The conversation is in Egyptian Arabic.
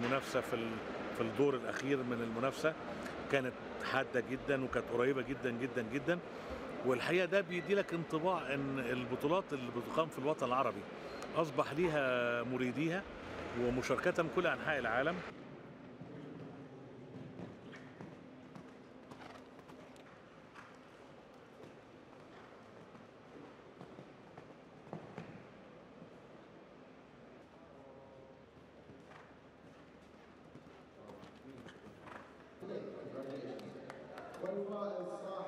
المنافسه في في الدور الاخير من المنافسه كانت حاده جدا وكانت قريبه جدا جدا جدا والحقيقه ده بيدي لك انطباع ان البطولات اللي بتقام في الوطن العربي اصبح ليها مريديها ومشاركتها من كل انحاء العالم والفائز